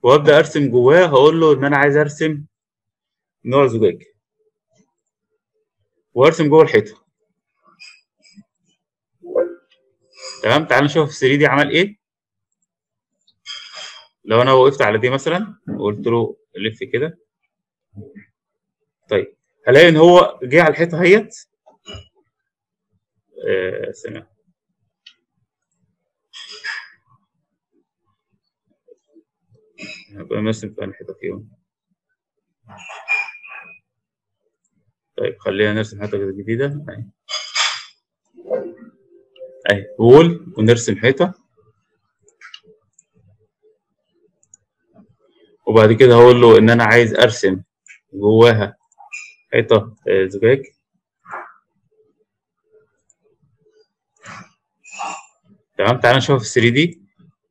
وابدا ارسم جواه هقول له ان انا عايز ارسم نوع زجاج وارسم جوه الحيطه تمام تعال نشوف في 3 دي عمل ايه لو انا وقفت على دي مثلا وقلت له لف كده طيب هلاقي ان هو جه على الحيطه اهيت آه سنة. هبقى مرسم في الحيطه فيهم طيب خلينا نرسم حيطه جديده اهي اهي وول ونرسم حيطه وبعد كده هقول له ان انا عايز ارسم جواها حيطه آه، زجاج تمام تعالى نشوف في 3 دي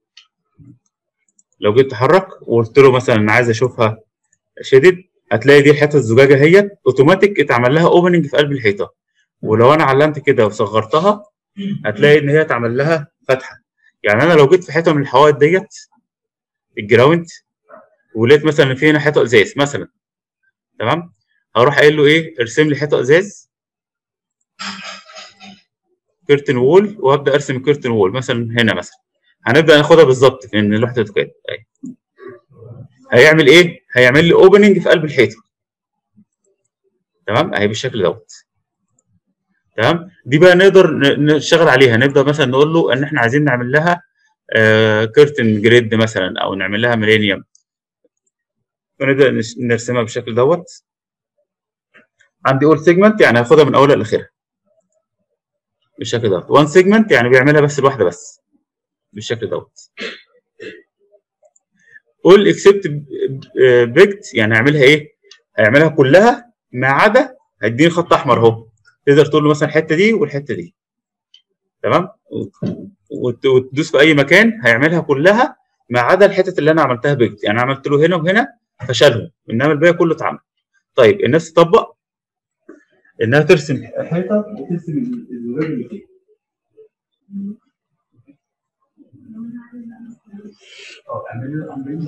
لو جيت تحرك وقلت له مثلا انا عايز اشوفها شدد هتلاقي دي الحته الزجاجه هي اوتوماتيك اتعمل لها اوبننج في قلب الحيطه ولو انا علمت كده وصغرتها هتلاقي ان هي اتعمل لها فتحه يعني انا لو جيت في حته من الحوائط ديت الجراوند ولقيت مثلا إن في هنا حيطه ازاز مثلا تمام هروح قايل له ايه ارسم لي حيطه ازاز كيرتن وول وابدا ارسم كيرتن وول مثلا هنا مثلا هنبدا ناخدها بالظبط من لوحه الكاد أهي. هيعمل ايه هيعمل لي اوبننج في قلب الحيطه تمام اهي بالشكل دوت تمام دي بقى نقدر ن- نشتغل عليها نبدا مثلا نقول له ان احنا عايزين نعمل لها آه كيرتن جريد مثلا او نعمل لها ميلينيوم ونبدا نش- نرسمها بالشكل دوت عندي اول سيجمنت يعني هاخدها من اولها لاخرها بالشكل دوت وان سيجمنت يعني بيعملها بس الواحده بس بالشكل دوت اول اكسبت بيكت يعني هيعملها ايه؟ هيعملها كلها ما عدا هيديني خط احمر اهو تقدر تقول له مثلا الحته دي والحته دي تمام وت- وتدوس في اي مكان هيعملها كلها ما عدا الحتت اللي انا عملتها بيكت يعني عملت له هنا وهنا فشلهم انما الباقي كله اتعمل طيب الناس تطبق انها ترسم حيطه وترسم الزجاج اللي فيها اه اعمل اعمل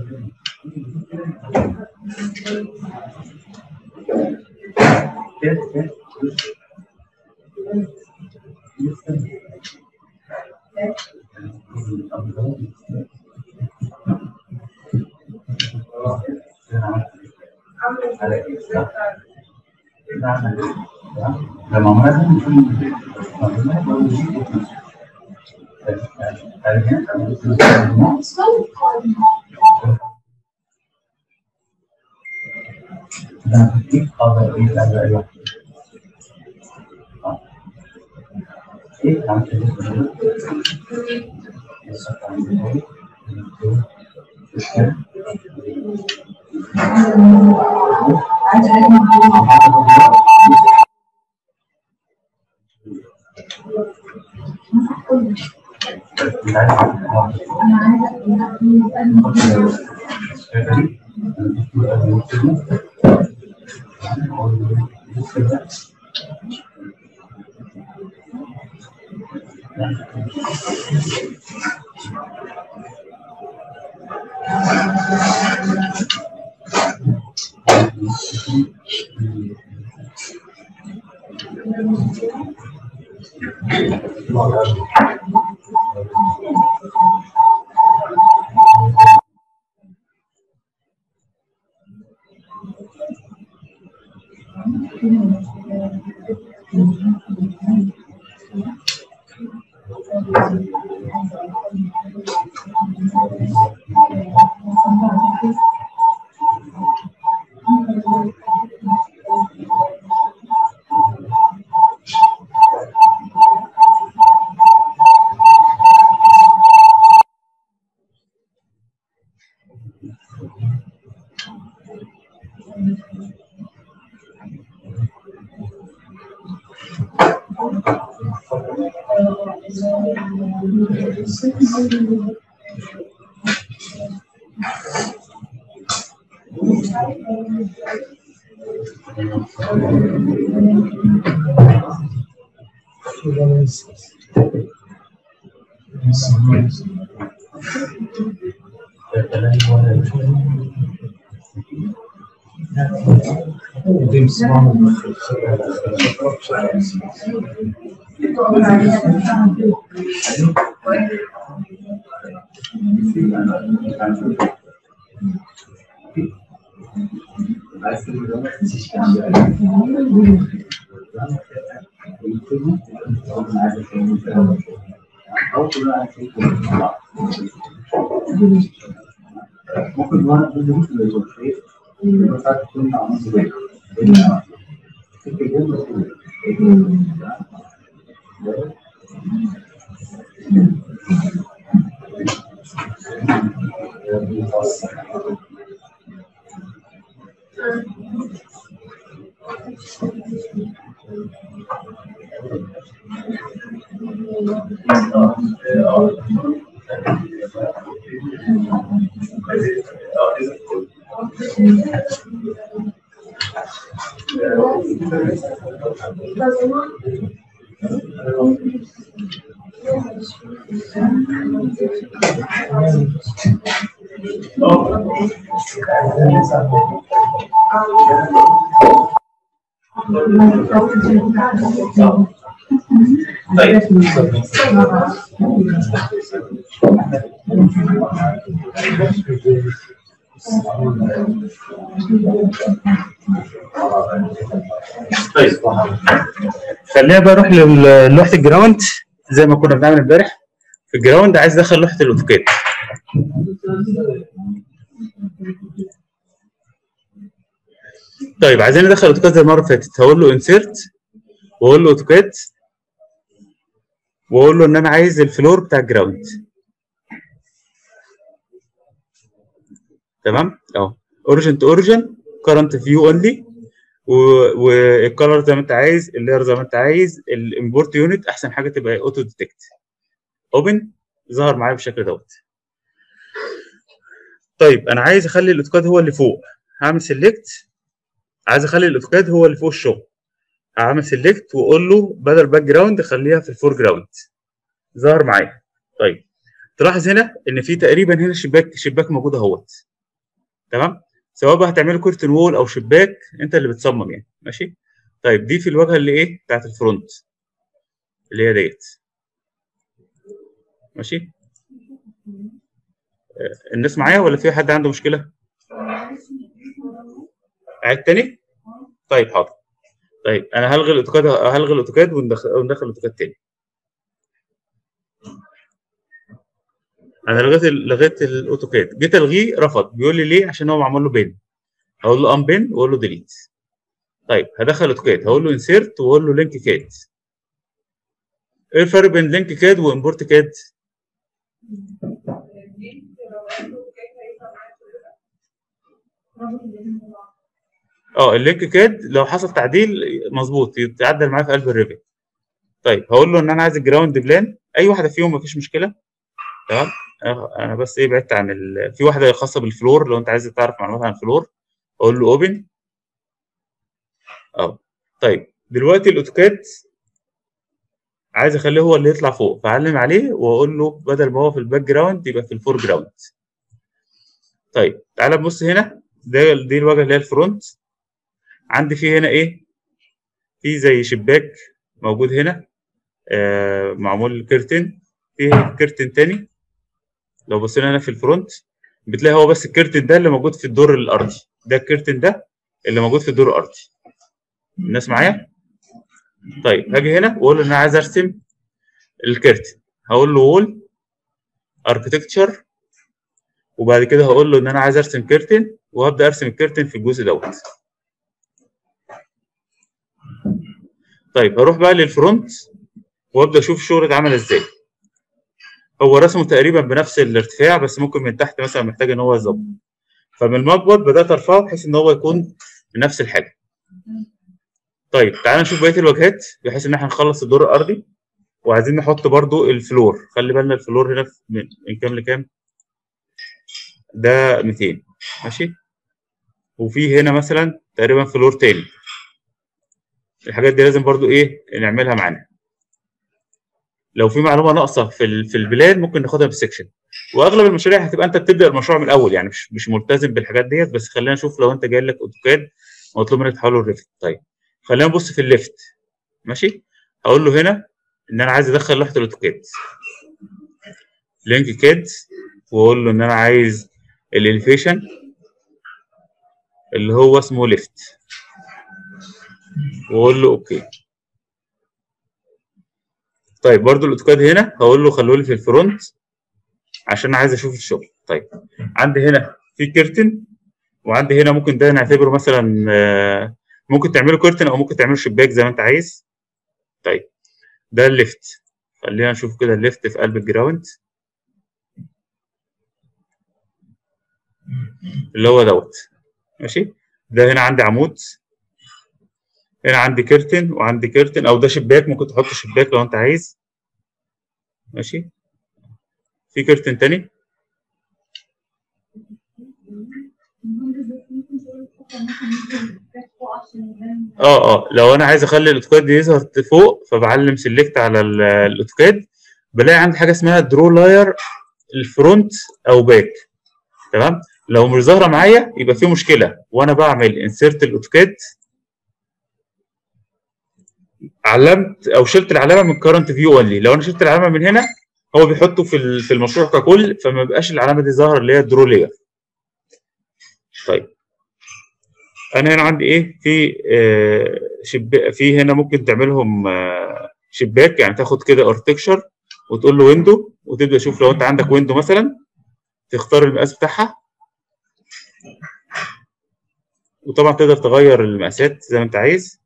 لما عملنا ممكن وانا كل ممكن يكون خير بس تكون عملت زي طيب خلينا بقى نروح لل- للوحه الجراوند زي ما كنا بنعمل امبارح في الجراوند عايز ادخل لوحه الاوتوكاد طيب عايزين ندخل اوتوكاد زي المره اللي فاتت هقول له انسيرت واقول له اوتوكاد واقول له ان انا عايز الفلور بتاع الجراوند تمام اهو اوريجن تو اوريجن كرنت فيو اونلي والكلر زي ما انت عايز اللاير زي ما انت عايز الامبورت يونت احسن حاجه تبقى اوتو ديتكت اوبن ظهر معايا بالشكل دوت طيب انا عايز اخلي الاوتوكاد هو اللي فوق هعمل سيلكت عايز اخلي الاوتوكاد هو اللي فوق الشغل هعمل سيلكت واقول له بدل باك جراوند خليها في الفور جراوند ظهر معايا طيب تلاحظ هنا ان في تقريبا هنا شباك شباك موجود اهوت تمام سواء بقى هتعمله كورتن وول او شباك انت اللي بتصمم يعني ماشي طيب دي في الواجهه اللي ايه بتاعت الفرونت اللي هي ديت ماشي آه، الناس معايا ولا في حد عنده مشكله عيد تاني طيب حاضر طيب انا هلغي الاوتوكاد هلغي الاوتوكاد وندخل وندخل الاوتوكاد تاني انا لغيت ال- لغيت الاوتوكاد جيت الغيه رفض بيقول لي ليه عشان هو معمول له بين هقول له ان بين واقول له ديليت طيب هدخل الاوتوكاد هقول له انسيرت واقول له لينك كاد ايه الفرق بين لينك كاد وامبورت كاد اه اللينك كاد لو حصل تعديل مظبوط يتعدل معايا في قلب الريفت طيب هقول له ان انا عايز الجراوند بلان اي واحده فيهم مفيش مشكله تمام آه، انا بس ايه بعدت عن ال... في واحده خاصه بالفلور لو انت عايز تعرف معلومات عن الفلور اقول له اوبن اه طيب دلوقتي الاوتوكاد عايز اخليه هو اللي يطلع فوق فاعلم عليه واقول له بدل ما هو في الباك جراوند يبقى في الفور جراوند طيب تعالى نبص هنا ده دي الواجهه اللي هي الفرونت عندي في هنا ايه في زي شباك موجود هنا آه معمول كيرتن في كيرتن تاني لو بصينا هنا في الفرونت بتلاقي هو بس الكيرتن ده اللي موجود في الدور الارضي ده الكيرتن ده اللي موجود في الدور الارضي الناس معايا طيب هاجي هنا واقول له ان انا عايز ارسم الكيرتن هقول له وول اركتكتشر وبعد كده هقول له ان انا عايز ارسم كيرتن وهبدا ارسم الكيرتن في الجزء دوت طيب هروح بقى للفرونت وابدا اشوف الشغل اتعمل ازاي هو رسمه تقريبا بنفس الارتفاع بس ممكن من تحت مثلا محتاج ان هو يظبط فمن المقبض بدات ارفعه بحيث ان هو يكون بنفس الحاجه طيب تعال نشوف بقيه الواجهات بحيث ان احنا نخلص الدور الارضي وعايزين نحط برضو الفلور خلي بالنا الفلور هنا في- من من كام لكام ده 200 ماشي وفي هنا مثلا تقريبا فلور تاني الحاجات دي لازم برضو ايه نعملها معانا لو في معلومه ناقصه في ال- في البلان ممكن ناخدها في السكشن واغلب المشاريع هتبقى انت بتبدا المشروع من الاول يعني مش مش ملتزم بالحاجات ديت بس خلينا نشوف لو انت جاي لك اوتوكاد مطلوب منك تحوله لريفت طيب خلينا نبص في الليفت ماشي هقول له هنا ان انا عايز ادخل لوحه الاوتوكاد لينك كاد واقول له ان انا عايز الاليفيشن اللي هو اسمه ليفت واقول له اوكي طيب برضو الاوتوكاد هنا هقول له خلوه لي في الفرونت عشان عايز اشوف الشغل طيب عندي هنا في كيرتن وعندي هنا ممكن ده نعتبره مثلا آه، ممكن تعمله كيرتن او ممكن تعمله شباك زي ما انت عايز طيب ده الليفت خلينا نشوف كده الليفت في قلب الجراوند اللي هو دوت ماشي ده هنا عندي عمود هنا عندي كيرتن وعندي كيرتن او ده شباك ممكن تحط شباك لو انت عايز ماشي في كيرتن تاني اه اه لو انا عايز اخلي الاوتوكاد يظهر فوق فبعلم سيلكت على ال- الاوتوكاد بلاقي عندي حاجه اسمها درو لاير الفرونت او باك تمام لو مش ظاهره معايا يبقى في مشكله وانا بعمل انسيرت الاوتوكاد علمت او شلت العلامه من كرنت فيو اونلي لو انا شلت العلامه من هنا هو بيحطه في ال- في المشروع ككل فما بيبقاش العلامه دي ظاهره اللي هي درو لاير طيب انا هنا عندي ايه في آه شباك في هنا ممكن تعملهم آه شباك يعني تاخد كده ارتكشر وتقول له ويندو وتبدا تشوف لو انت عندك ويندو مثلا تختار المقاس بتاعها وطبعا تقدر تغير المقاسات زي ما انت عايز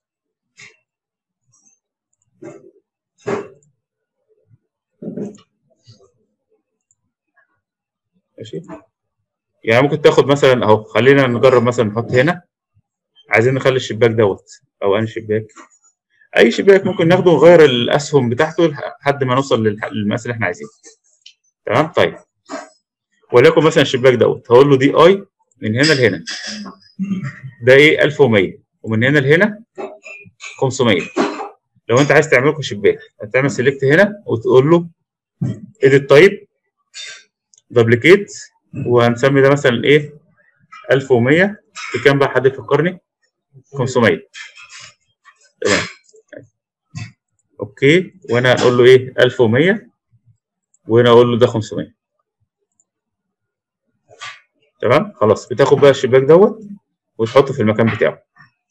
ماشي يعني ممكن تاخد مثلا اهو خلينا نجرب مثلا نحط هنا عايزين نخلي الشباك دوت او انهي شباك اي شباك ممكن ناخده ونغير الاسهم بتاعته لحد ما نوصل للح- للمقاس اللي احنا عايزينه تمام طيب وليكن مثلا الشباك دوت هقول له دي اي من هنا لهنا ده ايه 1100 ومن هنا لهنا 500 لو انت عايز تعمله شباك هتعمل سيلكت هنا وتقول له اديت تايب دبليكيت وهنسمي ده مثلا ايه 1100 بكام بقى حد يفكرني 500 تمام اوكي وانا اقول له ايه 1100 وهنا اقول له ده 500 تمام خلاص بتاخد بقى الشباك دوت وتحطه في المكان بتاعه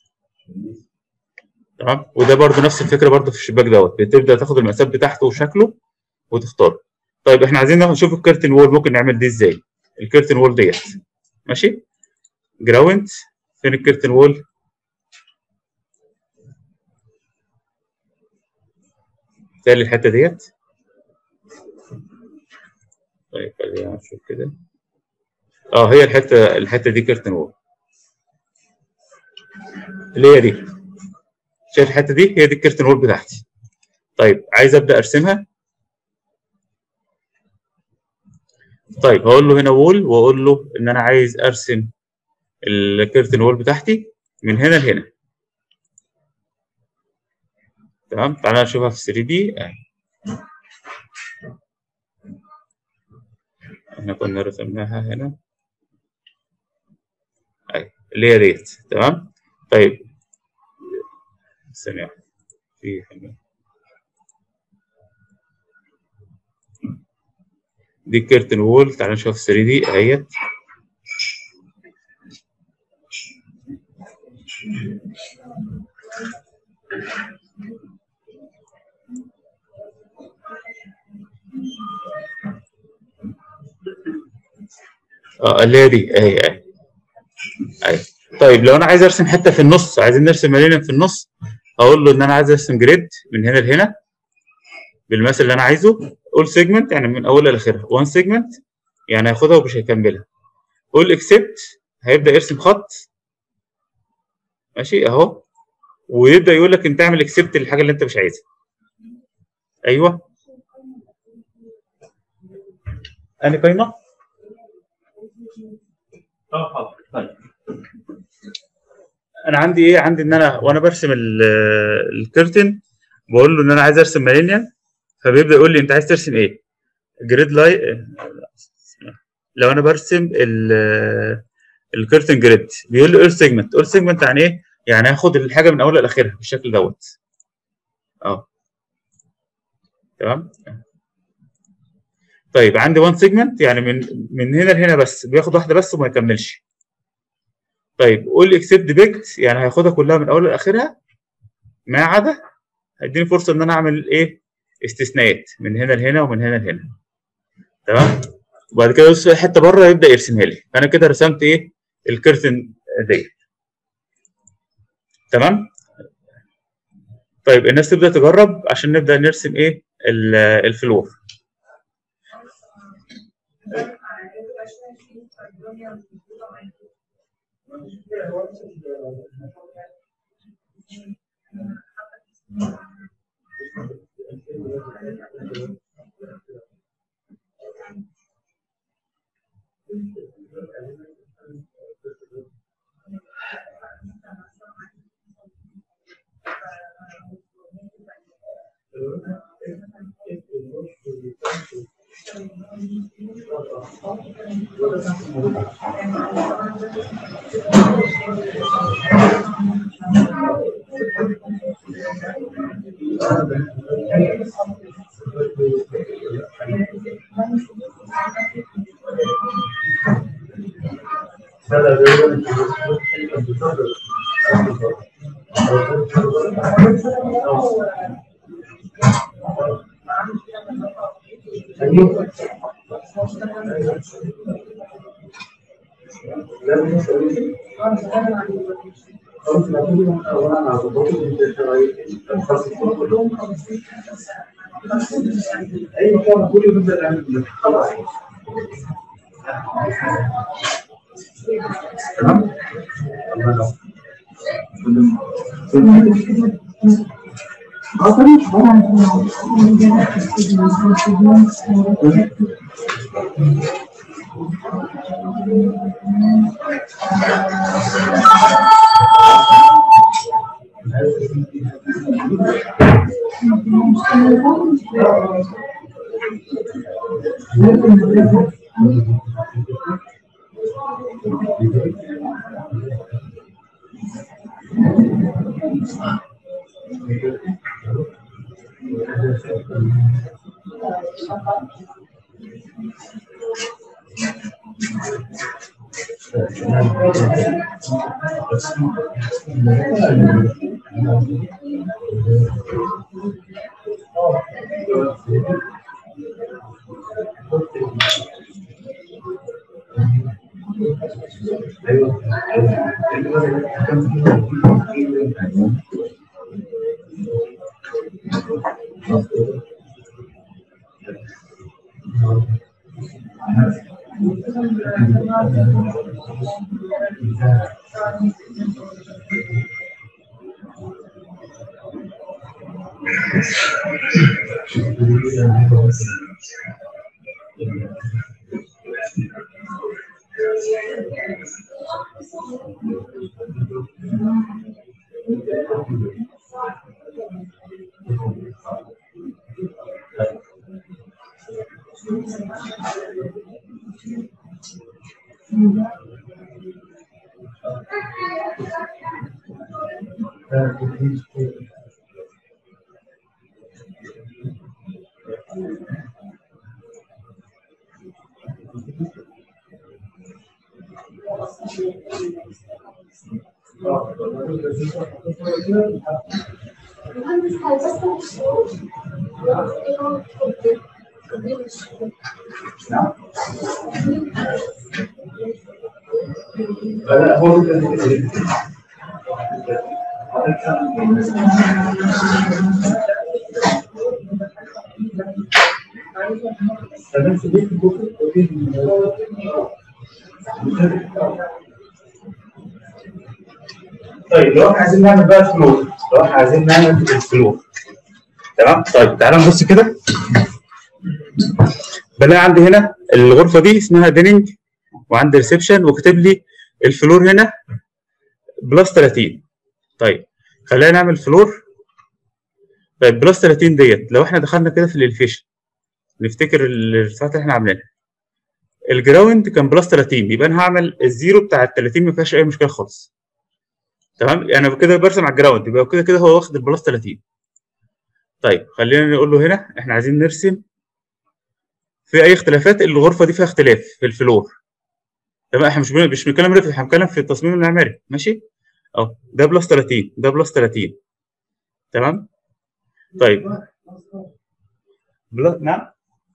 تمام وده برضو نفس الفكره برضو في الشباك دوت بتبدا تاخد المقاسات بتاعته وشكله وتختاره طيب احنا عايزين ناخد- نشوف الكيرتن وول ممكن نعمل دي ازاي الكيرتن وول ديت ماشي جراوند فين الكيرتن وول تالي الحته ديت طيب خلينا نشوف كده اه هي الحته الحته دي كيرتن وول اللي هي دي شايف الحته دي هي دي الكيرتن وول بتاعتي طيب عايز ابدا ارسمها طيب هقول له هنا وول واقول له ان انا عايز ارسم الكيرتن وول بتاعتي من هنا لهنا تمام تعالى نشوفها في 3 دي احنا كنا رسمناها هنا اهي اللي هي ديت تمام طيب ثانية واحدة. في حاجة دي الكيرتن وول تعالى نشوف 3 دي اهيت اه اللي هي دي اهي اهي اهي طيب لو انا عايز ارسم حته في النص عايزين نرسم مدينه في النص هقول له ان انا عايز ارسم جريد من هنا لهنا بالمثل اللي انا عايزه قول سيجمنت يعني من اولها لاخرها وان سيجمنت يعني هياخدها ومش هيكملها قول اكسبت هيبدا يرسم خط ماشي اهو ويبدا يقول لك انت اعمل اكسبت للحاجه اللي انت مش عايزها ايوه انهي قايمه اه حاضر طيب انا عندي ايه عندي ان انا وانا برسم ال- الكيرتن بقول له ان انا عايز ارسم مالينيا فبيبدا يقول لي انت عايز ترسم ايه جريد لاين لو انا برسم ال الكيرتن جريد بيقول لي اول سيجمنت اول سيجمنت يعني ايه؟ يعني هاخد الحاجه من اولها لاخرها بالشكل دوت اه تمام طيب عندي 1 سيجمنت يعني من من هنا لهنا بس بياخد واحده بس وما يكملش طيب قول لي اكسبت بيكت يعني هياخدها كلها من اولها لاخرها ما عدا هيديني فرصه ان انا اعمل ايه استثناءات من هنا لهنا ومن هنا لهنا تمام وبعد كده يوصل حته بره يبدا يرسمها لي انا كده رسمت ايه الكيرتن ديت تمام طيب الناس تبدا تجرب عشان نبدا نرسم ايه ال- الفلور طيب لو احنا عايزين نعمل بقى فلور لو احنا عايزين نعمل الفلور تمام طيب تعالى نبص كده بلاقي عندي هنا الغرفه دي اسمها ديننج وعندي ريسبشن وكاتب لي الفلور هنا بلس 30 طيب خلينا نعمل فلور طيب بلس 30 ديت لو احنا دخلنا كده في الالفيشن نفتكر الارتفاعات اللي احنا عاملينها الجراوند كان بلس 30 يبقى انا هعمل الزيرو بتاع ال 30 ما فيهاش اي مشكله خالص تمام انا كده برسم على الجراوند يبقى كده كده هو واخد البلس 30 طيب خلينا نقول له هنا احنا عايزين نرسم في اي اختلافات الغرفه دي فيها اختلاف في الفلور تمام احنا مش بن- مش بنتكلم ريفت احنا بنتكلم في التصميم المعماري ماشي اهو ده بلس 30 ده بلس 30 تمام طيب بلس نعم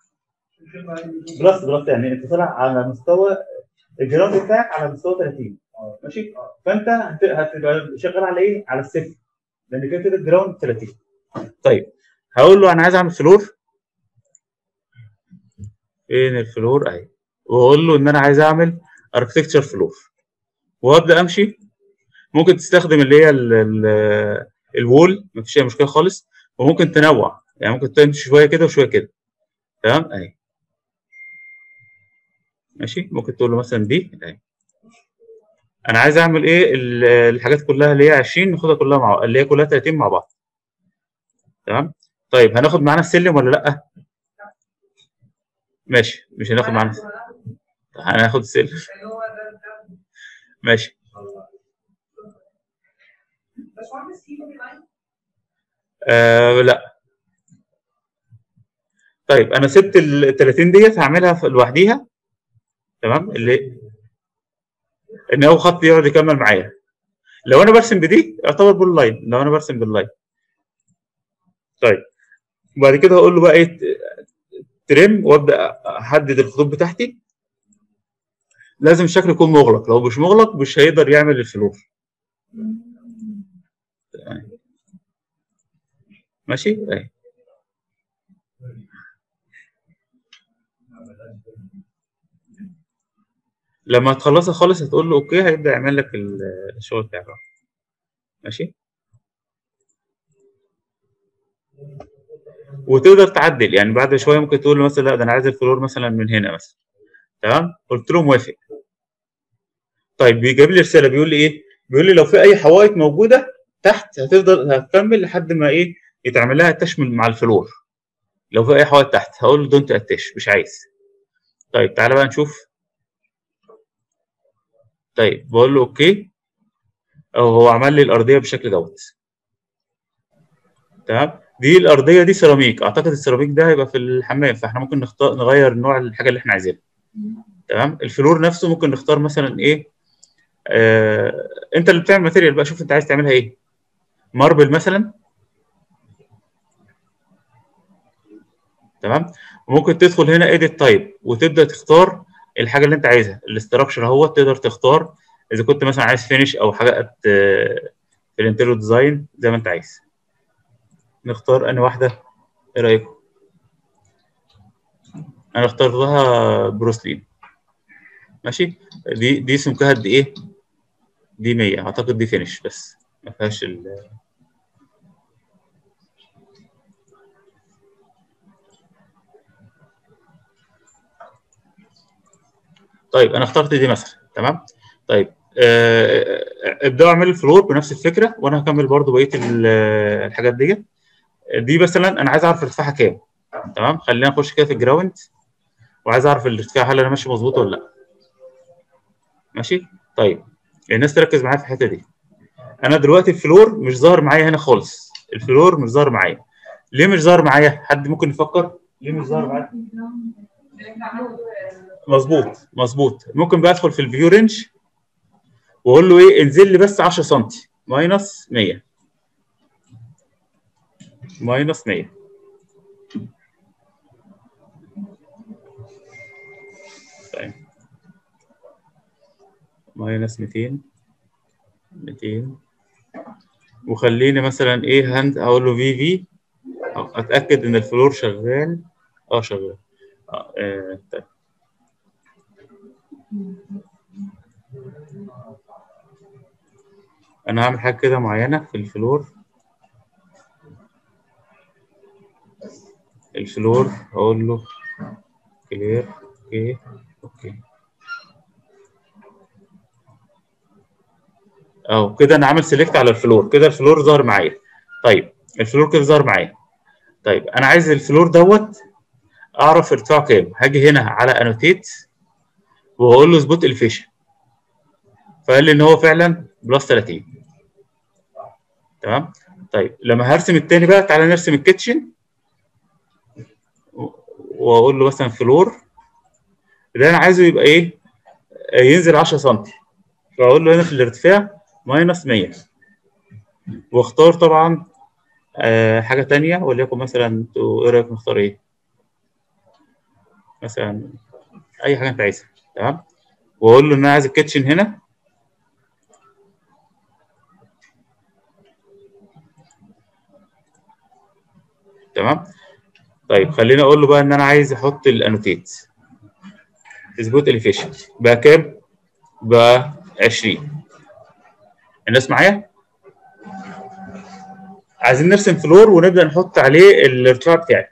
بلس بلس يعني انت طالع على مستوى الجراوند بتاعك على مستوى 30 ماشي فانت هت- هتبقى شغال على ايه؟ على الصفر لان كده كده الجراوند 30 طيب هقول له انا عايز اعمل فلور فين الفلور اهي واقول له ان انا عايز اعمل اركتكتشر فلور وابدا امشي ممكن تستخدم اللي هي ال- ال- الوول مفيش اي مشكله خالص وممكن تنوع يعني ممكن تمشي شويه كده وشويه كده تمام اهي ماشي ممكن تقول له مثلا دي اهي انا عايز اعمل ايه ال- الحاجات كلها اللي هي 20 ناخدها كلها مع اللي هي كلها 30 مع بعض تمام طيب هناخد معانا السلم ولا لا ماشي مش هناخد معانا هناخد السلم ماشي آه لا طيب انا سبت ال 30 ديت هعملها في- لوحديها تمام اللي ان هو خط يقعد يكمل معايا لو انا برسم بدي يعتبر بول لاين لو انا برسم باللاين طيب وبعد كده هقول له بقى ايه تريم وابدا احدد الخطوط بتاعتي لازم الشكل يكون مغلق لو مش مغلق مش هيقدر يعمل الفلور ماشي اهي لما تخلصها خالص هتقول له اوكي هيبدا يعمل لك ال- الشغل بتاعك أهو. ماشي وتقدر تعدل يعني بعد شويه ممكن تقول له مثلا لا ده انا عايز الفلور مثلا من هنا مثلا تمام قلت له موافق طيب بيجيب لي رساله بيقول لي ايه بيقول لي لو في اي حوائط موجوده تحت هتفضل هتكمل لحد ما ايه يتعمل لها اتش مع الفلور لو في اي حوائط تحت هقول له دونت اتش مش عايز طيب تعالى بقى نشوف طيب بقول له اوكي او هو عمل لي الارضيه بالشكل دوت تمام دي الارضيه دي سيراميك اعتقد السيراميك ده هيبقى في الحمام فاحنا ممكن نختار نغير نوع الحاجه اللي احنا عايزينها تمام الفلور نفسه ممكن نختار مثلا ايه آه انت اللي بتعمل ماتيريال بقى شوف انت عايز تعملها ايه ماربل مثلا تمام وممكن تدخل هنا ايديت تايب وتبدا تختار الحاجه اللي انت عايزها الاستراكشر اهو تقدر تختار اذا كنت مثلا عايز فينش او حاجات آه، في الانتيريور ديزاين زي ما انت عايز نختار انهي واحده ايه رايكم انا اخترتها بروسلين ماشي دي دي سمكها قد ايه دي 100 اعتقد دي فينش بس ما فيهاش ال طيب انا اخترت دي مثلا تمام طيب آه، ابداوا اعملوا الفلور بنفس الفكره وانا هكمل برضو بقيه ال- الحاجات دي دي مثلا انا عايز اعرف ارتفاعها كام تمام خلينا نخش كده في الجراوند وعايز اعرف الارتفاع هل انا ماشي مظبوط ولا لا ماشي طيب الناس تركز معايا في الحته دي انا دلوقتي الفلور مش ظاهر معايا هنا خالص الفلور مش ظاهر معايا ليه مش ظاهر معايا حد ممكن يفكر ليه مش ظاهر معايا مظبوط مظبوط ممكن بقى ادخل في الفيو رينج واقول له ايه انزل لي بس 10 سم ماينس 100 ماينس 100 طيب ماينس 200 200 وخليني مثلا ايه هند اقول له في في اتاكد ان الفلور شغال اه شغال اه آه، طيب انا هعمل حاجه كده معينه في الفلور الفلور هقول له كلير اوكي اوكي اهو كده انا عامل سيلكت على الفلور كده الفلور ظهر معايا طيب الفلور كده ظهر معايا طيب انا عايز الفلور دوت اعرف ارتفاعه كام هاجي هنا على انوتيت واقول له سبوت الفيشن فقال لي ان هو فعلا بلس 30 تمام طيب لما هرسم التاني بقى تعالى نرسم الكيتشن واقول له مثلا فلور اللي انا عايزه يبقى ايه ينزل 10 سم فاقول له هنا في الارتفاع ماينس 100 واختار طبعا آه حاجه تانية وليكن مثلا انتوا ايه رايك نختار ايه مثلا اي حاجه انت عايزها تمام واقول له ان انا عايز الكيتشن هنا تمام طيب خليني اقول له بقى ان انا عايز احط الانوتيت سبوت اليفيشن بقى كام بقى 20 الناس معايا عايزين نرسم فلور ونبدا نحط عليه الارتفاع بتاعي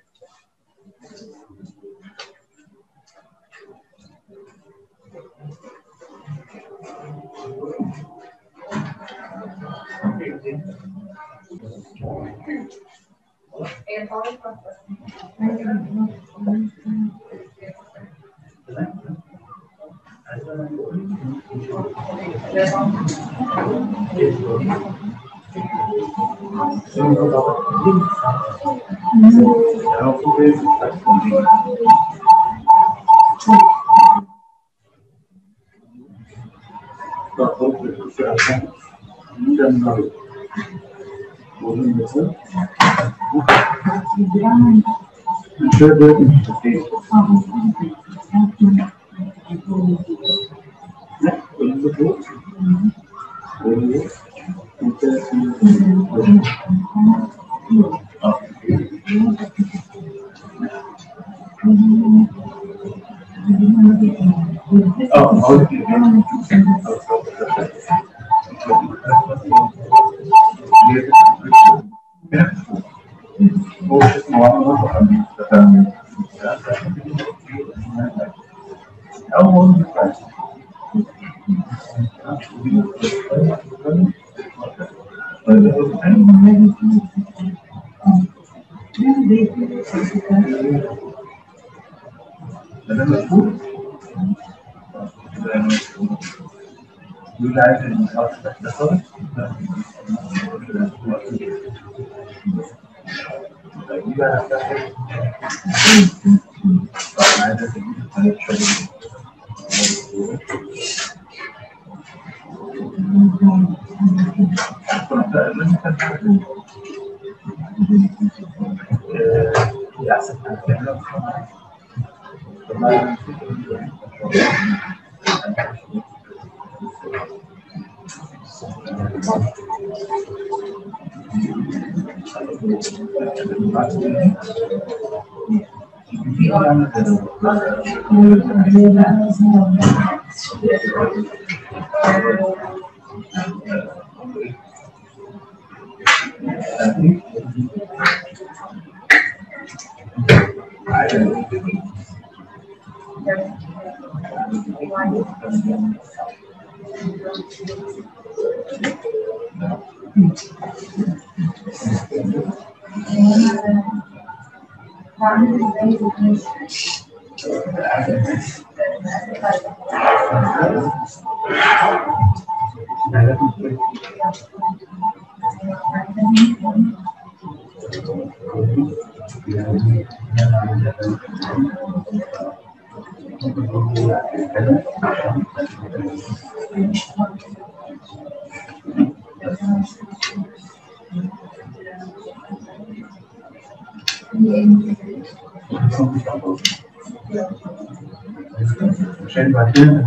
عشان بعدين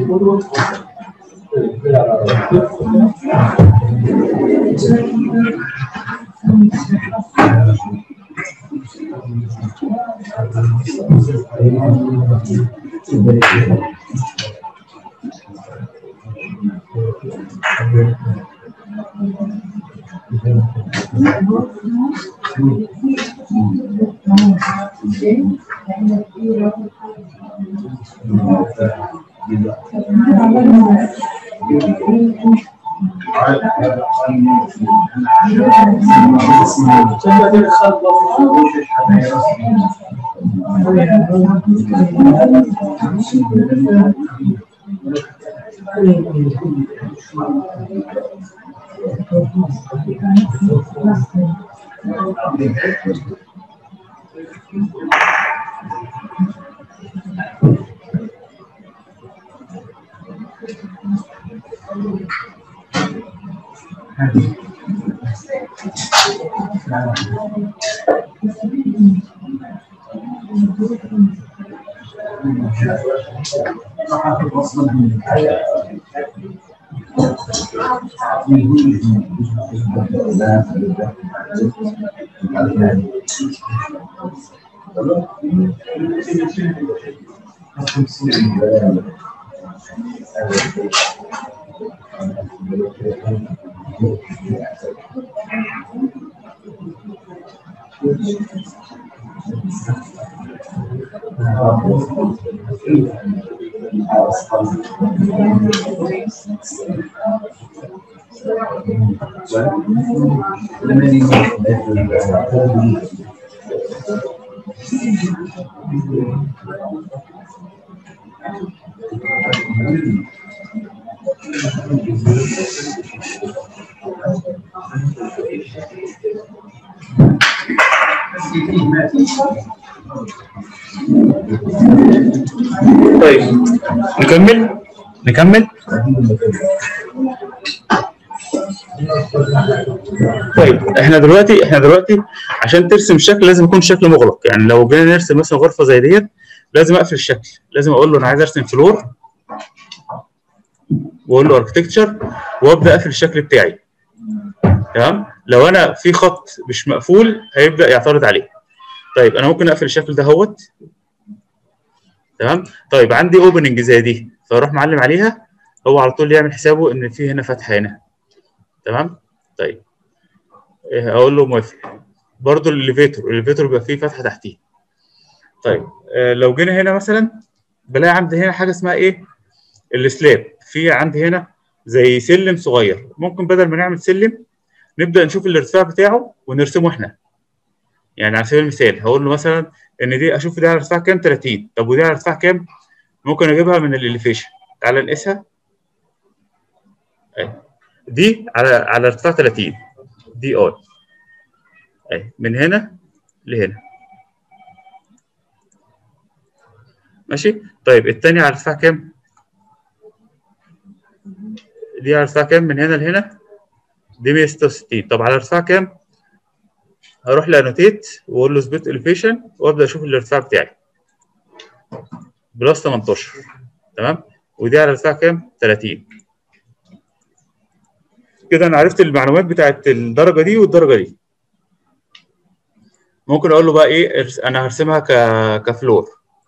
طيب نكمل نكمل طيب احنا دلوقتي احنا دلوقتي عشان ترسم شكل لازم يكون شكل مغلق يعني لو جينا نرسم مثلا غرفه زي ديت لازم اقفل الشكل لازم اقول له انا عايز ارسم فلور واقول له اركتكتشر وابدا اقفل الشكل بتاعي تمام لو انا في خط مش مقفول هيبدا يعترض عليه طيب انا ممكن اقفل الشكل ده اهوت تمام طيب عندي اوبننج زي دي فاروح معلم عليها هو على طول يعمل حسابه ان في هنا فتحه هنا تمام طيب إيه، اقول له موافق برضو الاليفيتور الاليفيتور بيبقى فيه فتحه تحتيه طيب آه، لو جينا هنا مثلا بلاقي عندي هنا حاجه اسمها ايه السلاب في عندي هنا زي سلم صغير ممكن بدل ما نعمل سلم نبدا نشوف الارتفاع بتاعه ونرسمه احنا يعني على سبيل المثال هقول له مثلا ان دي اشوف دي على ارتفاع كام 30 طب ودي على ارتفاع كام ممكن اجيبها من الاليفيشن تعالى نقيسها أهي. دي على على ارتفاع 30 دي اي اهي من هنا لهنا ماشي طيب التاني على ارتفاع كام دي على ارتفاع كام من هنا لهنا دي 166 طب على ارتفاع كام هروح لانوتيت واقول له سبيت اليفيشن وابدا اشوف الارتفاع بتاعي بلس 18 تمام ودي على ارتفاع كام 30 كده انا عرفت المعلومات بتاعت الدرجه دي والدرجه دي ممكن اقول له بقى ايه ارس- انا هرسمها ك كفلور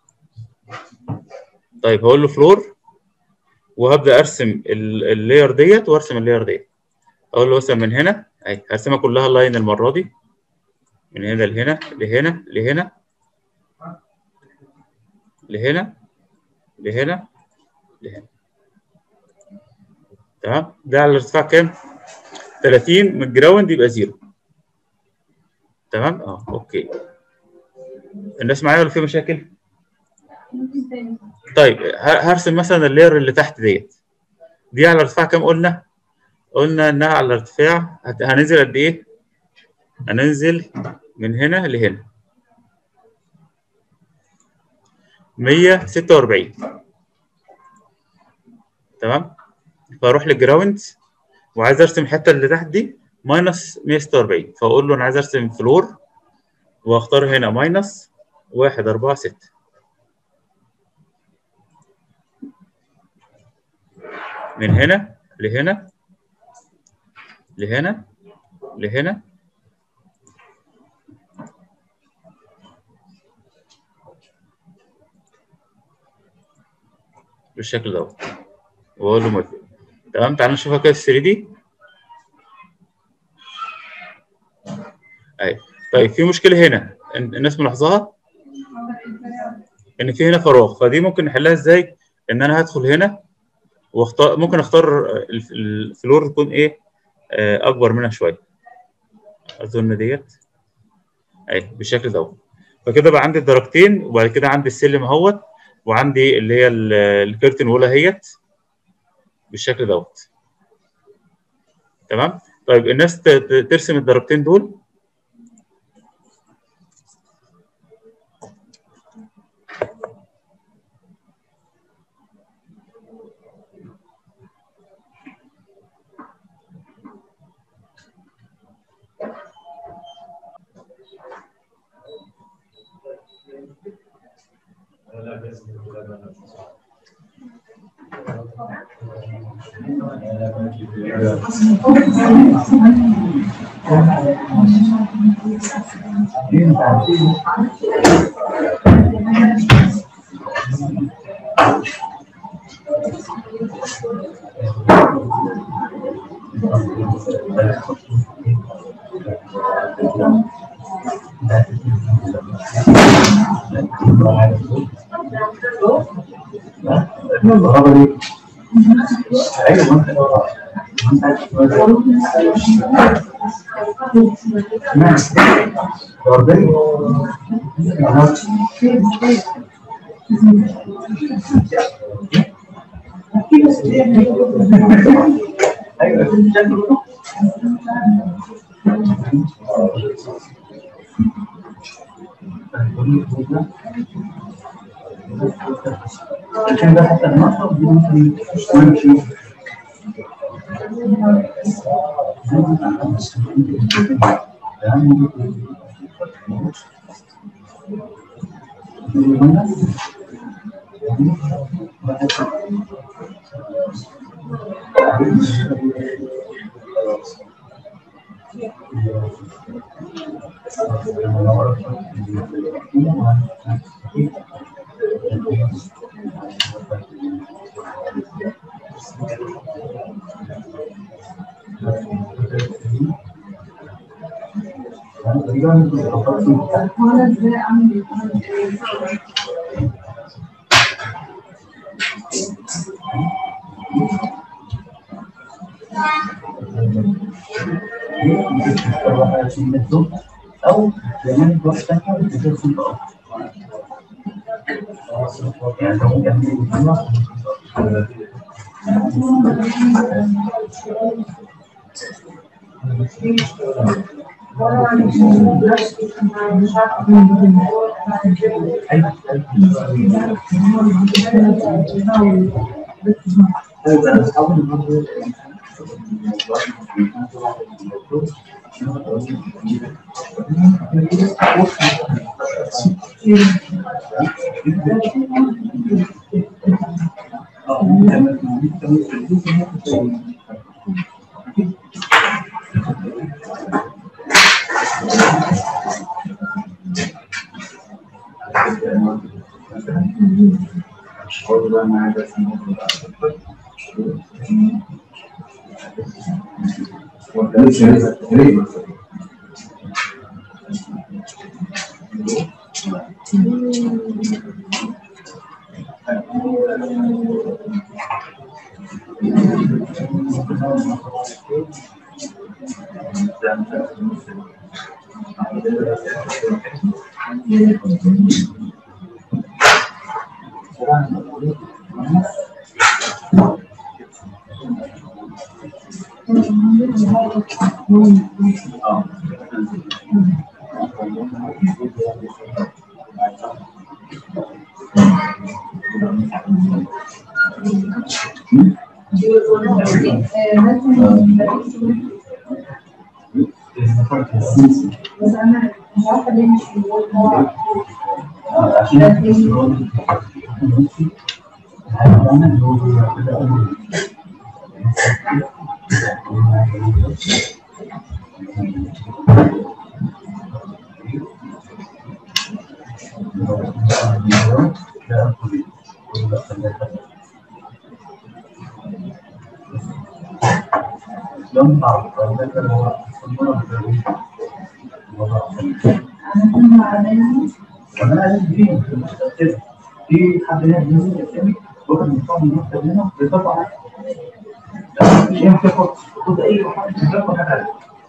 طيب هقول له فلور وهبدا ارسم ال- اللاير ديت وارسم اللاير ديت اقول له مثلا من هنا اهي هرسمها كلها لاين المره دي من هنا لهنا لهنا لهنا لهنا لهنا لهنا تمام ده على ارتفاع كام 30 من الجراوند يبقى زيرو تمام اه اوكي الناس معايا ولا في مشاكل طيب ه- هرسم مثلا اللاير اللي تحت ديت دي على ارتفاع كام قلنا قلنا انها على ارتفاع هت- هننزل قد ايه هننزل من هنا لهنا 146 تمام فاروح للجراوند وعايز ارسم الحته اللي تحت دي ماينس 146 فاقول له انا عايز ارسم فلور واختار هنا ماينس 1 4 6 من هنا لهنا لهنا لهنا بالشكل دوت واقول له موافق تمام تعال نشوفها كده في 3 دي ايوه طيب في مشكله هنا إن- الناس ملاحظاها ان في هنا فراغ فدي ممكن نحلها ازاي ان انا هدخل هنا واختار ممكن اختار الف- الفلور تكون ايه آه، اكبر منها شويه اظن ديت اهي بالشكل دوت فكده بقى عندي الدرجتين وبعد كده عندي السلم اهوت وعندي اللي هي ال- الكيرتن وول اهيت بالشكل دوت تمام طيب الناس ت- ت- ترسم الدرجتين دول عشان ده حتى المطلب دي ممكن تمشي وانا ازاي اعمل او كمان تروح تاكل وترسم بقى يعني لو جنبي مش عارفه بس انا مش عارفه ليه مش بيقول هو في حد هنا بينزل يسمي واخد مصاب من المكتب هنا بيطبق مش ينفع خد خد اي حاجه تطبق حاجه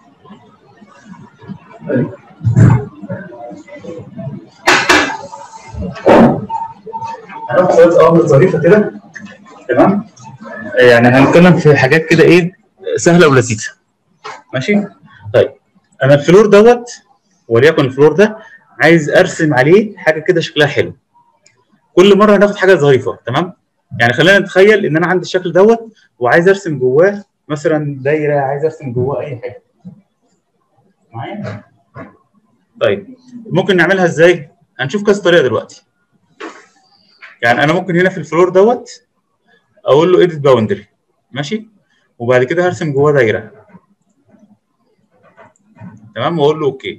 هناخد شويه اوامر ظريفه كده تمام يعني هنتكلم في حاجات كده ايه سهله ولذيذه ماشي طيب انا الفلور دوت وليكن الفلور ده عايز ارسم عليه حاجه كده شكلها حلو كل مره هناخد حاجه ظريفه تمام يعني خلينا نتخيل ان انا عندي الشكل دوت وعايز ارسم جواه مثلا دايره عايز ارسم جواه اي حاجه معايا طيب ممكن نعملها ازاي هنشوف كذا طريقه دلوقتي يعني انا ممكن هنا في الفلور دوت اقول له اديت باوندري ماشي وبعد كده هرسم جواه دايره تمام واقول له اوكي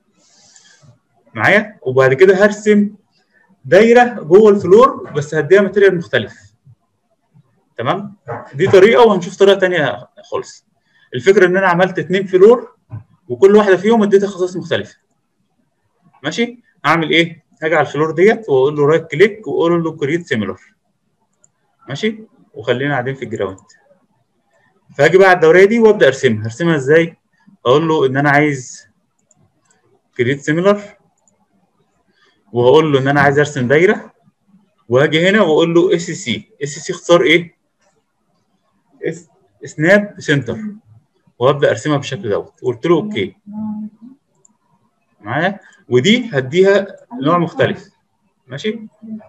معايا وبعد كده هرسم دايره جوه الفلور بس هديها ماتيريال مختلف تمام دي طريقه وهنشوف طريقه ثانيه خالص الفكره ان انا عملت اثنين فلور وكل واحده فيهم اديتها خصائص مختلفه ماشي هعمل ايه هاجي على الفلور ديت واقول له رايت كليك واقول له كريت سيميلر ماشي وخلينا قاعدين في الجراوند فهاجي بقى على الدوريه دي وابدا ارسمها ارسمها ازاي اقول له ان انا عايز كريت سيميلر وهقول له ان انا عايز ارسم دايره وهاجي هنا واقول له اس سي اس سي اختصار ايه اس سناب سنتر وابدا ارسمها بالشكل دوت قلت له اوكي معايا ودي هديها نوع مختلف ماشي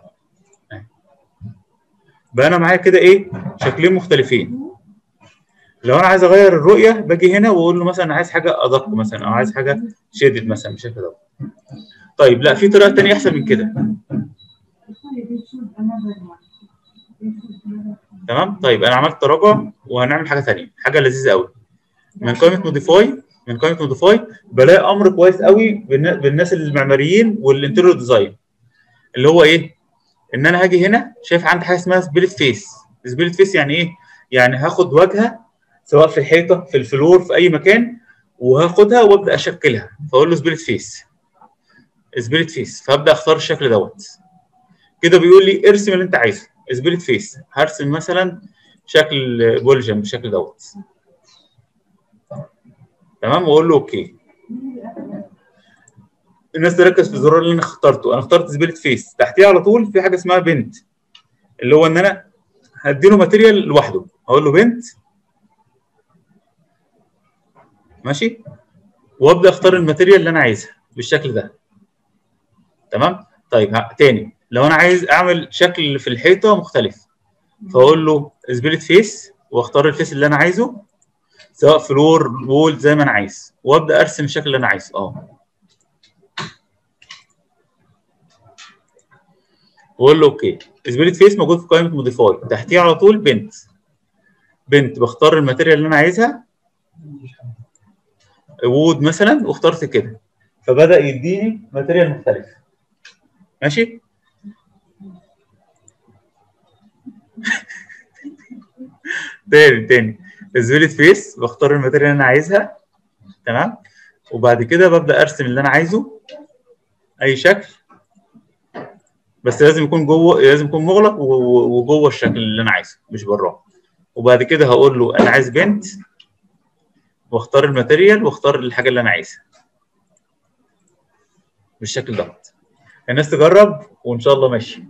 بقى انا معايا كده ايه شكلين مختلفين لو انا عايز اغير الرؤيه باجي هنا واقول له مثلا عايز حاجه ادق مثلا او عايز حاجه شيدد مثلا بالشكل دوت طيب لا في طريقه ثانيه احسن من كده تمام طيب انا عملت تراجع وهنعمل حاجه ثانيه حاجه لذيذه قوي من قائمه موديفاي من قائمه موديفاي بلاقي امر كويس قوي بالن- بالناس المعماريين والانتيريور ديزاين اللي هو ايه ان انا هاجي هنا شايف عندي حاجه اسمها سبيلت فيس سبيلت فيس يعني ايه يعني هاخد واجهه سواء في الحيطه في الفلور في اي مكان وهاخدها وابدا اشكلها فاقول له سبيلت فيس سبيلت فيس فابدا اختار الشكل دوت كده بيقول لي ارسم اللي انت عايزه سبيلت فيس هرسم مثلا شكل بولجن بالشكل دوت تمام واقول له اوكي الناس تركز في الزرار اللي انا اخترته انا اخترت سبيلت فيس تحتيه على طول في حاجه اسمها بنت اللي هو ان انا هديله ماتيريال لوحده هقول له بنت ماشي وابدا اختار الماتيريال اللي انا عايزها بالشكل ده تمام طيب ها- تاني لو انا عايز اعمل شكل في الحيطه مختلف فاقول له سبيلت فيس واختار الفيس اللي انا عايزه سواء فلور وول زي ما انا عايز وابدا ارسم الشكل اللي انا عايزه اه واقول له اوكي سبيلت فيس موجود في قائمه موديفاي تحتيه على طول بنت بنت بختار الماتيريال اللي انا عايزها وود مثلا واخترت كده فبدا يديني ماتيريال مختلف ماشي تاني تاني سبيلت فيس بختار الماتيريال اللي انا عايزها تمام وبعد كده ببدا ارسم اللي انا عايزه اي شكل بس لازم يكون جوه لازم يكون مغلق و- و- وجوه الشكل اللي انا عايزه مش براه وبعد كده هقول له انا عايز بنت واختار الماتيريال واختار الحاجه اللي انا عايزها بالشكل دوت الناس تجرب وان شاء الله ماشي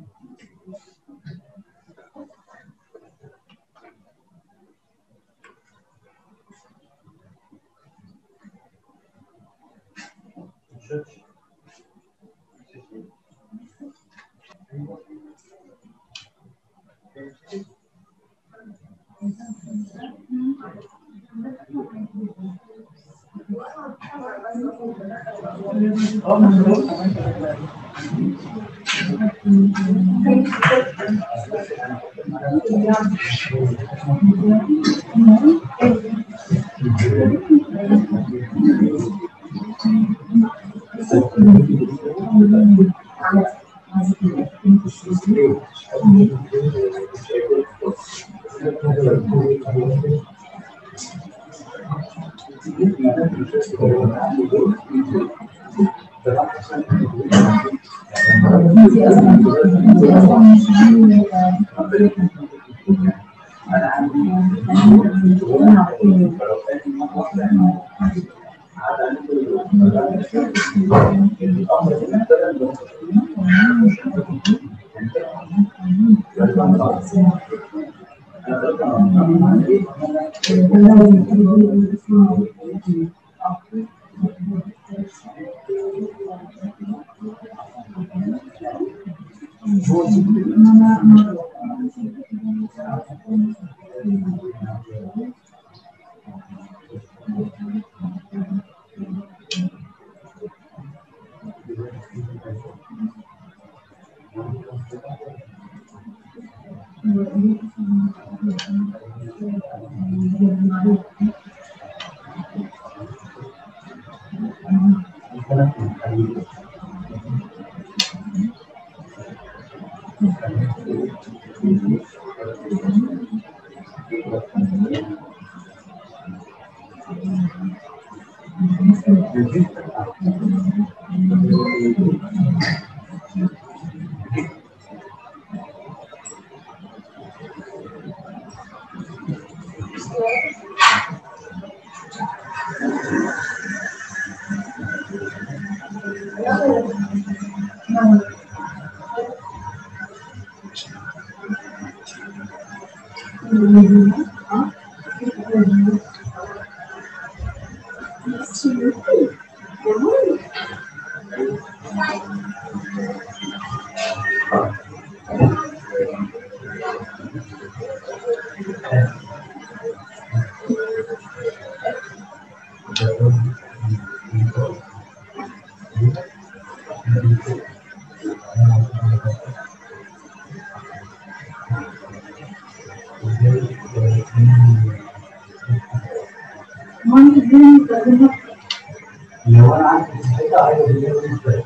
لو انا عندي حته عايز اجيبها ازاي؟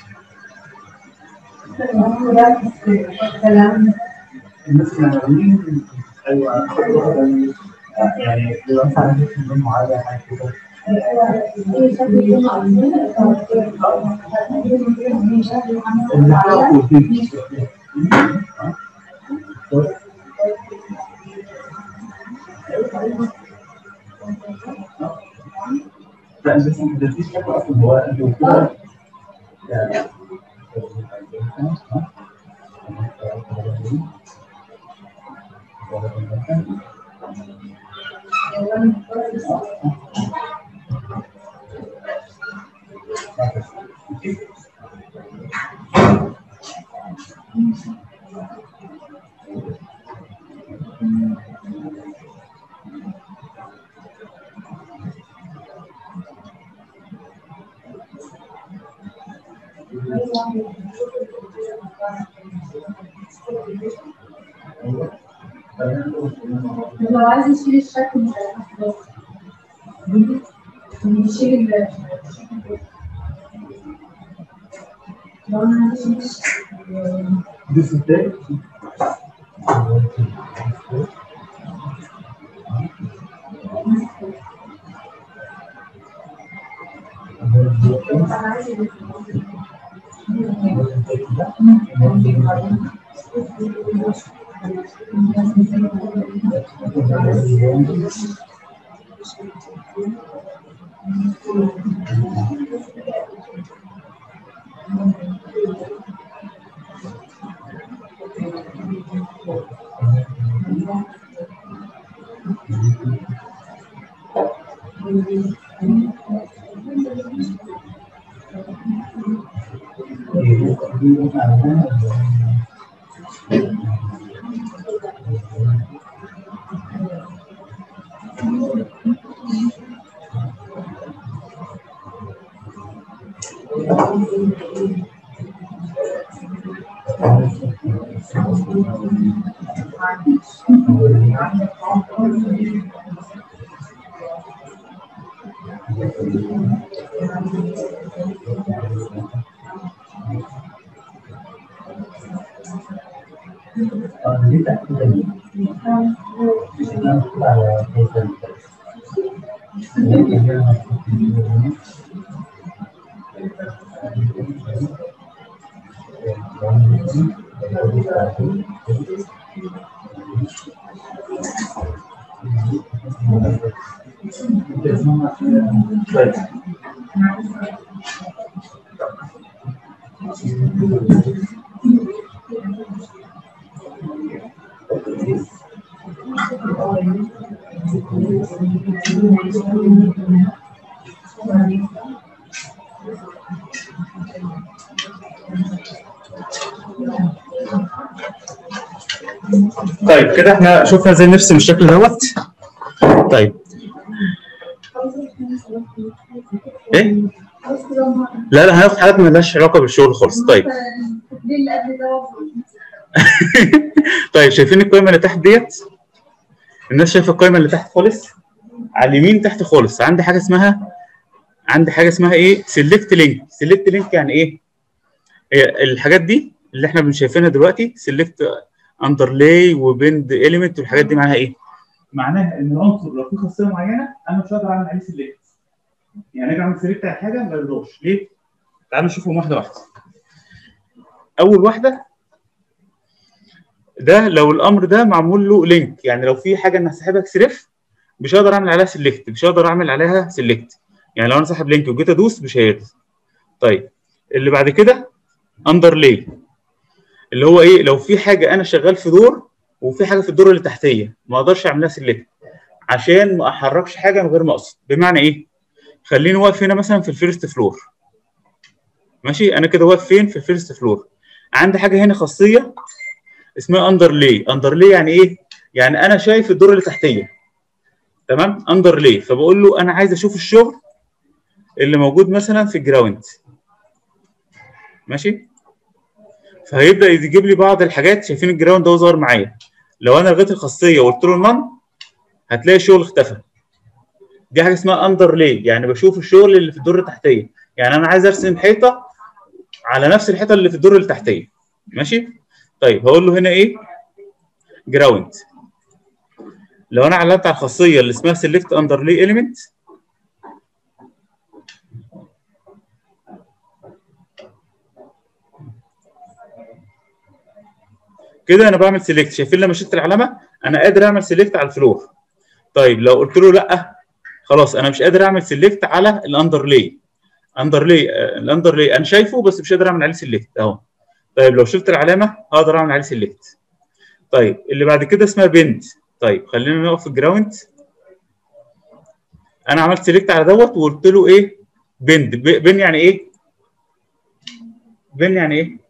الناس المعنويين ايوه يعني لو انت عندك نظام معين حاجه كده اللي هو فيه لا بس ده في شكل اصلا هو انت كده يعني لو عايز يشيل الشكل مش هيعرف يشيل ال لو انا عايز اشيل This is dead. انا عايز Kalau jadi tak kita ni, kita lah pesan. Jadi kita Baik. طيب كده احنا شفنا ازاي نرسم الشكل دوت طيب ايه لا لا هناخد حاجات مالهاش علاقه بالشغل خالص طيب ليه اللي قبل ده طيب شايفين القائمه اللي تحت ديت الناس شايفه القائمه اللي تحت خالص على اليمين تحت خالص عندي حاجه اسمها عندي حاجه اسمها ايه سيلكت لينك سيلكت لينك يعني ايه هي الحاجات دي اللي احنا شايفينها دلوقتي سيلكت اندرلاي وبند اليمنت والحاجات دي معناها ايه معناها ان العنصر لو في خاصيه معينه انا مش هقدر اعمل عليه سيلكت يعني اجي اعمل سيلكت على حاجه ما يرضاش ليه تعالوا نشوفهم واحده واحده اول واحده ده لو الامر ده معمول له لينك يعني لو في حاجه انا هسحبها اكسرف مش هقدر اعمل عليها سيلكت مش هقدر اعمل عليها سيلكت يعني لو انا ساحب لينك وجيت ادوس مش هيرضى طيب اللي بعد كده اندرلاي اللي هو ايه لو في حاجه انا شغال في دور وفي حاجه في الدور اللي تحتيه ما اقدرش اعملها سيلكت عشان ما احركش حاجه من غير ما اقصد بمعنى ايه خليني واقف هنا مثلا في الفيرست فلور ماشي انا كده واقف فين في الفيرست فلور عندي حاجه هنا خاصيه اسمها اندرلاي اندرلاي يعني ايه يعني انا شايف الدور اللي تحتيه تمام اندرلاي فبقول له انا عايز اشوف الشغل اللي موجود مثلا في الجراوند ماشي فهيبدا يجيب لي بعض الحاجات شايفين الجراوند ده ظهر معايا لو انا لغيت الخاصيه وقلت له نون هتلاقي الشغل اختفى دي حاجه اسمها اندرلاي يعني بشوف الشغل اللي في الدور التحتيه يعني انا عايز ارسم حيطه على نفس الحيطه اللي في الدور اللي تحتيه ماشي طيب هقول له هنا ايه جراوند لو انا علمت على الخاصيه اللي اسمها سيلكت اندرلاي اليمنت كده انا بعمل سيلكت شايفين لما شلت العلامه انا قادر اعمل سيلكت على الفلور طيب لو قلت له لا خلاص انا مش قادر اعمل سيلكت على الاندرلاي اندرلاي الاندرلاي انا شايفه بس مش قادر اعمل عليه سيلكت اهو طيب لو شلت العلامه اقدر اعمل عليه سيلكت طيب اللي بعد كده اسمها بند طيب خلينا نقف في الجراوند انا عملت سيلكت على دوت وقلت له ايه بند بن يعني ايه بن يعني ايه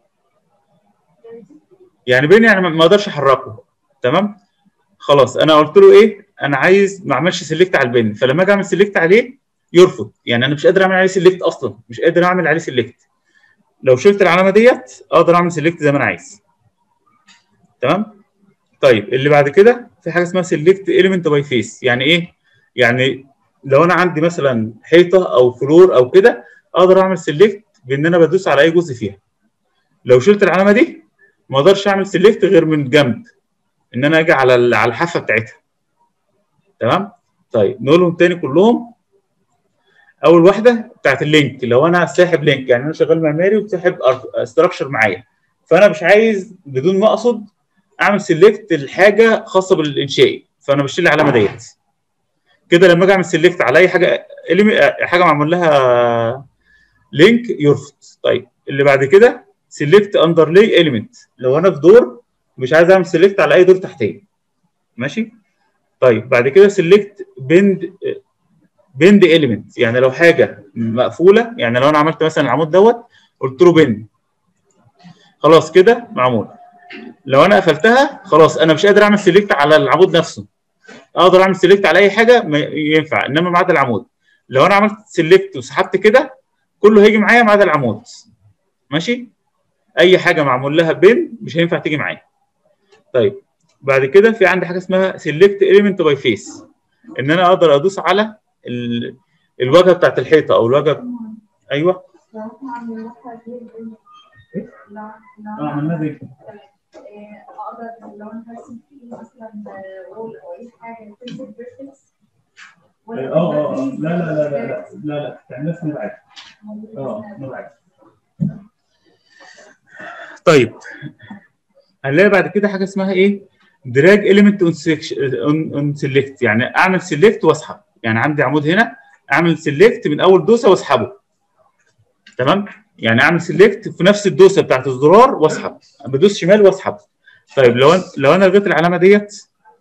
يعني بين يعني ما اقدرش احركه تمام خلاص انا قلت له ايه انا عايز ما اعملش سيلكت على البن فلما اجي اعمل سيلكت عليه يرفض يعني انا مش قادر اعمل عليه سيلكت اصلا مش قادر اعمل عليه سيلكت لو شلت العلامه ديت اقدر اعمل سيلكت زي ما انا عايز تمام طيب اللي بعد كده في حاجه اسمها سيلكت اليمنت باي فيس يعني ايه يعني لو انا عندي مثلا حيطه او فلور او كده اقدر اعمل سيلكت بان انا بدوس على اي جزء فيها لو شلت العلامه دي ما اقدرش اعمل سيلكت غير من جنب ان انا اجي على على الحافه بتاعتها تمام طيب نقولهم تاني كلهم اول واحده بتاعت اللينك لو انا ساحب لينك يعني انا شغال معماري وساحب استراكشر معايا فانا مش عايز بدون ما اقصد اعمل سيلكت الحاجه خاصه بالانشائي فانا بشيل العلامه ديت كده لما اجي اعمل سيلكت على اي حاجه حاجه معمول لها لينك يرفض طيب اللي بعد كده سيلكت اندرلاي اليمنت لو انا في دور مش عايز اعمل سيلكت على اي دور تحتيه ماشي طيب بعد كده سيلكت بند بند اليمنت يعني لو حاجه مقفوله يعني لو انا عملت مثلا العمود دوت قلت له بند خلاص كده معمول لو انا قفلتها خلاص انا مش قادر اعمل سيلكت على العمود نفسه اقدر اعمل سيلكت على اي حاجه ينفع انما ما عدا العمود لو انا عملت سيلكت وسحبت كده كله هيجي معايا ما عدا العمود ماشي اي حاجه معمول لها بن مش هينفع تيجي معايا طيب بعد كده في عندي حاجه اسمها سيلكت اليمنت باي فيس ان انا اقدر ادوس على ال... الواجهه بتاعت الحيطه او الواجهه ايوه لو احنا عملناها دي إيه؟ لا اه لا عملناها زي كده إيه، اقدر لو انا هرسم فيه مثلا وول او اي حاجه تنزل بيرفكس اه اه اه لا لا لا لا لا لا لا تعملها سناب عادي اه سناب عادي طيب هنلاقي بعد كده حاجه اسمها ايه دراج اليمنت اون سيلكت يعني اعمل سيلكت واسحب يعني عندي عمود هنا اعمل سيلكت من اول دوسه واسحبه تمام يعني اعمل سيلكت في نفس الدوسه بتاعت الزرار واسحب بدوس شمال واسحب طيب لو أنا لو انا لغيت العلامه ديت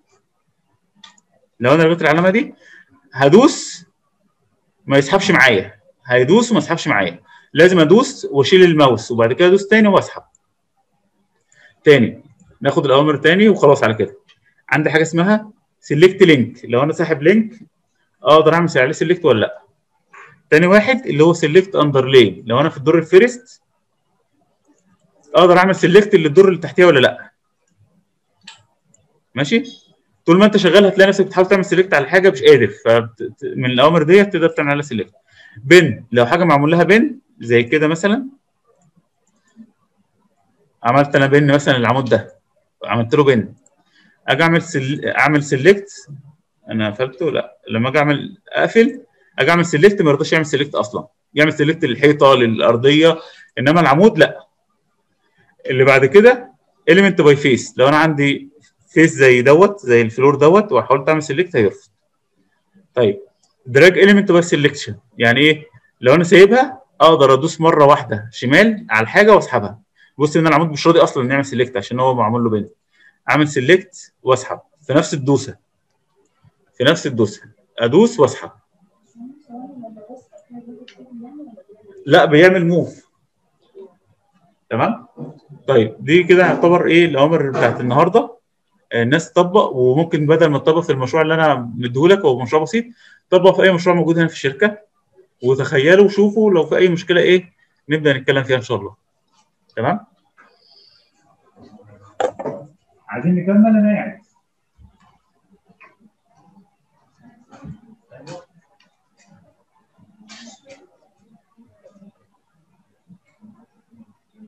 لو انا لغيت العلامه دي هدوس ما يسحبش معايا هيدوس وما يسحبش معايا لازم ادوس واشيل الماوس وبعد كده ادوس تاني واسحب تاني ناخد الاوامر تاني وخلاص على كده عندي حاجه اسمها سيلكت لينك لو انا ساحب لينك اقدر اعمل عليه سيلكت ولا لا تاني واحد اللي هو سيلكت اندرلاين لو انا في الدور الفيرست اقدر اعمل سيلكت للدور اللي تحتيه ولا لا ماشي طول ما انت شغال هتلاقي نفسك بتحاول تعمل سيلكت على حاجه مش قادر فمن الاوامر ديت تقدر تعمل عليها سيلكت بن لو حاجه معمول لها بن زي كده مثلا عملت انا بن مثلا العمود ده عملت له بن اجي اعمل سل... اعمل سيلكت انا قفلته لا لما اجي اعمل اقفل اجي اعمل سيلكت ما يرضاش يعمل سيلكت اصلا يعمل سيلكت للحيطه للارضيه انما العمود لا اللي بعد كده اليمنت باي فيس لو انا عندي فيس زي دوت زي الفلور دوت وحاولت اعمل سيلكت هيرفض طيب دراج اليمنت باي سيلكشن يعني ايه لو انا سايبها اقدر ادوس مره واحده شمال على الحاجه واسحبها بص ان العمود مش راضي اصلا نعمل سيلكت عشان هو معمول له بين اعمل سيلكت واسحب في نفس الدوسه في نفس الدوسه ادوس واسحب لا بيعمل موف تمام طيب دي كده يعتبر ايه الاوامر بتاعت النهارده الناس تطبق وممكن بدل ما تطبق في المشروع اللي انا مديهولك هو مشروع بسيط طبق في اي مشروع موجود هنا في الشركه وتخيلوا وشوفوا لو في اي مشكله ايه نبدا نتكلم فيها ان شاء الله تمام عايزين نكمل انا يعني